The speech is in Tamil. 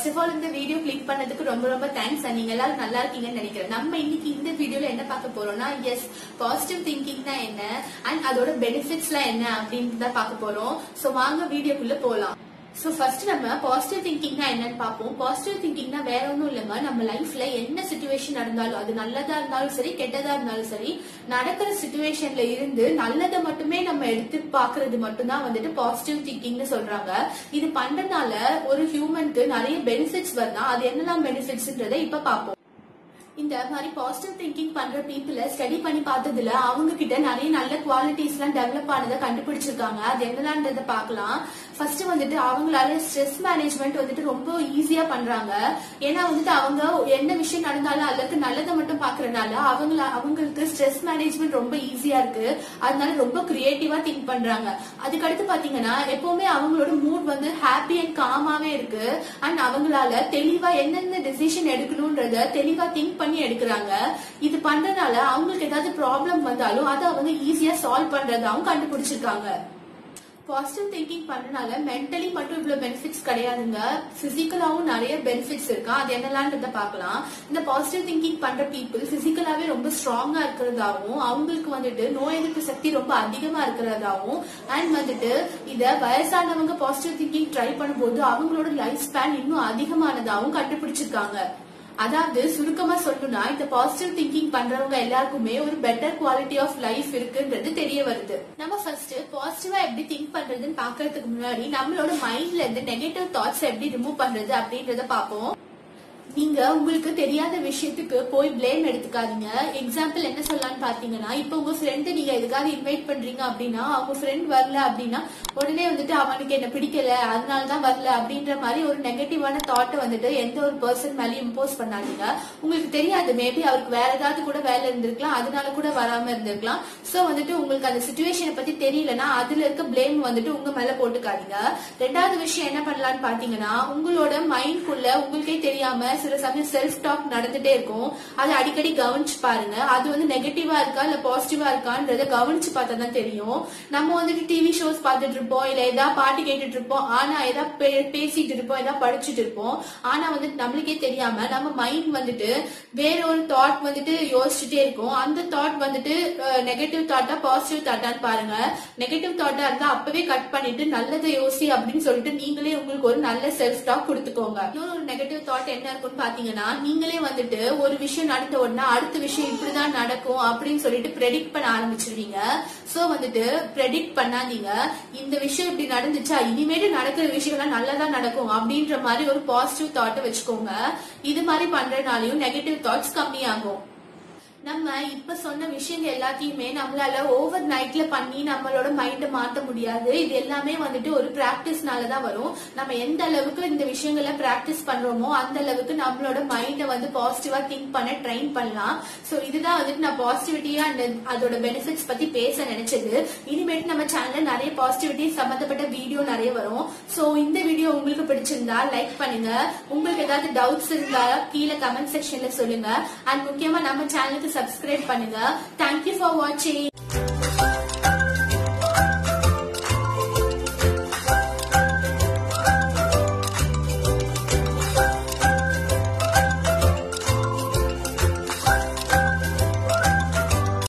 ஃபர்ஸ்ட் ஆஃப் ஆல் இந்த வீடியோ கிளிக் பண்ணதுக்கு ரொம்ப ரொம்ப தேங்க்ஸ் நீங்க எல்லாரும் நல்லா இருக்கீங்கன்னு நினைக்கிறேன் நம்ம இன்னைக்கு இந்த வீடியோல என்ன பார்க்க போறோம்னா எஸ் பாசிட்டிவ் திங்கிங்னா என்ன அண்ட் அதோட பெனிஃபிட்ஸ்லாம் என்ன அப்படின்னு தான் பார்க்க போறோம் சோ வாங்க வீடியோக்குள்ள போலாம் சோ ஃபர்ஸ்ட் நம்ம பாசிட்டிவ் திங்கிங்னா என்னன்னு பார்ப்போம் பாசிட்டிவ் திங்கிங்னா வேற ஒண்ணும் இல்லைங்க நம்ம லைஃப்ல என்ன சுச்சுவேஷன் நடந்தாலும் அது நல்லதா இருந்தாலும் சரி கெட்டதா இருந்தாலும் சரி நடக்கிற சுச்சுவேஷன்ல இருந்து நல்லதை மட்டுமே நம்ம எடுத்து பாக்குறது மட்டும்தான் வந்துட்டு பாசிட்டிவ் திங்கிங்னு சொல்றாங்க இது பண்றதுனால ஒரு ஹியூமனுக்கு நிறைய பெனிஃபிட்ஸ் வருதா அது என்னெல்லாம் பெனிஃபிட்ஸ்ன்றதை இப்ப பார்ப்போம் இந்த மாதிரி பாசிட்டிவ் திங்கிங் பண்ற பீப்புள ஸ்டடி பண்ணி பார்த்ததுல அவங்க கிட்ட நிறைய நல்ல குவாலிட்டிஸ் எல்லாம் டெவலப் ஆனதை கண்டுபிடிச்சிருக்காங்க அது என்னலான்றத பார்க்கலாம் ஃபர்ஸ்ட் வந்துட்டு அவங்களால ஸ்ட்ரெஸ் மேனேஜ்மெண்ட் வந்துட்டு ரொம்ப ஈஸியா பண்றாங்க ஏன்னா வந்துட்டு அவங்க என்ன விஷயம் நடந்தாலும் அதுக்கு நல்லதை மட்டும் பாக்குறதுனால அவங்கள அவங்களுக்கு ஸ்ட்ரெஸ் மேனேஜ்மெண்ட் ரொம்ப ஈஸியா இருக்கு அதனால ரொம்ப கிரியேட்டிவா திங்க் பண்றாங்க அதுக்கடுத்து பாத்தீங்கன்னா எப்பவுமே அவங்களோட மூட் வந்து ஹாப்பி அண்ட் காமாவே இருக்கு அண்ட் அவங்களால தெளிவா என்னென்ன டெசிஷன் எடுக்கணும்ன்றத தெளிவா திங்க் பண்ணி எடுக்கிறாங்க இது பண்றதுனால அவங்களுக்கு ஏதாவது ப்ராப்ளம் வந்தாலும் அதை அவங்க ஈஸியா சால்வ் பண்றதாவும் கண்டுபிடிச்சிருக்காங்க பாசிட்டிவ் திங்கிங் பண்றதுனால மென்டலி மட்டும் இவ்வளவு பெனிஃபிட்ஸ் கிடையாதுங்க பிசிக்கலாவும் நிறைய பெனிஃபிட்ஸ் இருக்கு அது என்னலான்றத பார்க்கலாம் இந்த பாசிட்டிவ் திங்கிங் பண்ற பீப்புள் பிசிக்கலாவே ரொம்ப ஸ்ட்ராங்கா இருக்கிறதாவும் அவங்களுக்கு வந்துட்டு நோய் எதிர்ப்பு சக்தி ரொம்ப அதிகமா இருக்கிறதாவும் அண்ட் வந்துட்டு இத வயசானவங்க பாசிட்டிவ் திங்கிங் ட்ரை பண்ணும்போது அவங்களோட லைஃப் ஸ்பேன் இன்னும் அதிகமானதாவும் கண்டுபிடிச்சிருக்காங்க அதாவது சுருக்கமா சொல்லணும்னா இந்த பாசிட்டிவ் திங்கிங் பண்றவங்க எல்லாருக்குமே ஒரு பெட்டர் குவாலிட்டி ஆஃப் லைஃப் இருக்குன்றது தெரிய வருது நம்ம ஃபர்ஸ்ட் பாசிட்டிவா எப்படி திங்க் பண்றதுன்னு பாக்குறதுக்கு முன்னாடி நம்மளோட மைண்ட்ல இருந்து நெகட்டிவ் தாட்ஸ் எப்படி ரிமூவ் பண்றது அப்படின்றத பாப்போம் நீங்க உங்களுக்கு தெரியாத விஷயத்துக்கு போய் பிளேம் எடுத்துக்காதீங்க எக்ஸாம்பிள் என்ன சொல்லலாம்னு பாத்தீங்கன்னா இப்ப உங்க ஃப்ரெண்ட் நீங்க எதுக்காக இன்வைட் பண்றீங்க அப்படின்னா அவங்க ஃப்ரெண்ட் வரல அப்படின்னா உடனே வந்துட்டு அவனுக்கு என்ன பிடிக்கல அதனாலதான் வரல அப்படின்ற மாதிரி ஒரு நெகட்டிவான தாட்டை வந்துட்டு எந்த ஒரு பர்சன் மேலயும் இம்போஸ் பண்ணாதீங்க உங்களுக்கு தெரியாது மேபி அவருக்கு வேற ஏதாவது கூட வேலை இருந்திருக்கலாம் அதனால கூட வராம இருந்திருக்கலாம் சோ வந்துட்டு உங்களுக்கு அந்த சுச்சுவேஷனை பத்தி தெரியலன்னா அதுல இருக்க பிளேம் வந்துட்டு உங்க மேல போட்டுக்காதீங்க ரெண்டாவது விஷயம் என்ன பண்ணலாம்னு பாத்தீங்கன்னா உங்களோட மைண்ட்குள்ள உங்களுக்கே தெரியாம சில சமயம் செல்ஃப் டாக் நடந்துட்டே இருக்கும் அதை அடிக்கடி கவனிச்சு பாருங்க அது வந்து நெகட்டிவா இருக்கா இல்ல பாசிட்டிவா இருக்கான்றத கவனிச்சு பார்த்தா தான் தெரியும் நம்ம வந்துட்டு டிவி ஷோஸ் பார்த்துட்டு இருப்போம் இல்ல ஏதாவது பாட்டு கேட்டுட்டு இருப்போம் ஆனா ஏதாவது பே- பேசிட்டு இருப்போம் ஏதாவது படிச்சுட்டு இருப்போம் ஆனா வந்துட்டு நம்மளுக்கே தெரியாம நம்ம மைண்ட் வந்துட்டு வேற ஒரு தாட் வந்துட்டு யோசிச்சுட்டே இருக்கும் அந்த தாட் வந்துட்டு நெகட்டிவ் தாட்டா பாசிட்டிவ் தாட்டான்னு பாருங்க நெகட்டிவ் தாட்டா இருந்தா அப்பவே கட் பண்ணிட்டு நல்லதை யோசி அப்படின்னு சொல்லிட்டு நீங்களே உங்களுக்கு ஒரு நல்ல செல்ஃப் டாக் கொடுத்துக்கோங்க இன்னொரு ஒரு நெகட்டிவ் தாட் என்ன இருக்கும்னு பாத்தீங்கன்னா நீங்களே வந்துட்டு ஒரு விஷயம் நடந்த உடனே அடுத்த விஷயம் இப்படிதான் நடக்கும் அப்படின்னு சொல்லிட்டு ப்ரெடிக்ட் பண்ண ஆரம்பிச்சிருவீங்க சோ வந்துட்டு ப்ரெடிக்ட் பண்ணாதீங்க இந்த விஷயம் இப்படி நடந்துச்சா இனிமேட்டு நடக்கிற விஷயம்லாம் நல்லதா நடக்கும் அப்படின்ற மாதிரி ஒரு பாசிட்டிவ் தாட்டை வச்சுக்கோங்க இது மாதிரி பண்றதுனாலயும் நெகட்டிவ் தாட்ஸ் கம்மியாகும் நம்ம இப்ப சொன்ன விஷயங்கள் எல்லாத்தையுமே நம்மளால ஓவர் நைட்ல பண்ணி நம்மளோட மைண்ட மாத்த முடியாது இது எல்லாமே வந்துட்டு ஒரு பிராக்டிஸ்னால தான் வரும் நம்ம எந்த அளவுக்கு இந்த விஷயங்களை பிராக்டிஸ் பண்றோமோ அந்த அளவுக்கு நம்மளோட மைண்ட வந்து பாசிட்டிவா திங்க் பண்ண ட்ரைன் பண்ணலாம் சோ இதுதான் வந்துட்டு நான் பாசிட்டிவிட்டியா அண்ட் அதோட பெனிஃபிட்ஸ் பத்தி பேச நினைச்சது இனிமேட்டு நம்ம சேனல்ல நிறைய பாசிட்டிவிட்டி சம்பந்தப்பட்ட வீடியோ நிறைய வரும் சோ இந்த வீடியோ உங்களுக்கு பிடிச்சிருந்தா லைக் பண்ணுங்க உங்களுக்கு ஏதாவது டவுட்ஸ் இருந்தா கீழே கமெண்ட் செக்ஷன்ல சொல்லுங்க அண்ட் முக்கியமா நம்ம சேனலுக்கு சப்ஸ்கிரைப் பண்ணுங்க தேங்க்யூ ஃபார் வாட்சிங்